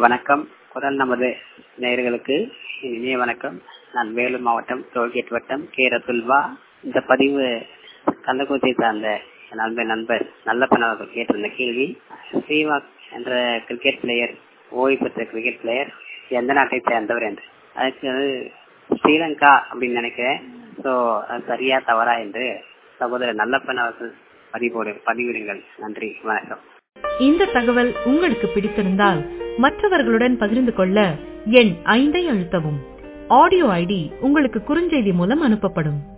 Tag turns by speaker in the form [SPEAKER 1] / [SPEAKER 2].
[SPEAKER 1] வணக்கம் குரல் நமது நேயர்களுக்கு இனிய வணக்கம் நான் வேலூர் மாவட்டம் டோல்கேட் வட்டம் கே ரத்துல்வா இந்த பதிவு கள்ளக்குறிச்சியை சார்ந்த என் அன்பு நண்பர் நல்லப்பன் அவர்கள் கேட்டிருந்த கேள்வி ஸ்ரீவாக் என்ற கிரிக்கெட் பிளேயர் ஓய்வு பெற்ற கிரிக்கெட் பிளேயர் எந்த நாட்டை சேர்ந்தவர் என்று அதுக்கு வந்து ஸ்ரீலங்கா அப்படின்னு நினைக்கிறேன் ஸோ அது சரியா தவறா என்று சகோதரர் நல்லப்பன் அவர்கள் பதிவோடு பதிவிடுங்கள் நன்றி வணக்கம்
[SPEAKER 2] இந்த தகவல் உங்களுக்கு பிடித்திருந்தால் மற்றவர்களுடன் பகிர்ந்து கொள்ள எண் ஐந்தை அழுத்தவும் ஆடியோ ஐடி உங்களுக்கு குறுஞ்செய்தி மூலம் அனுப்பப்படும்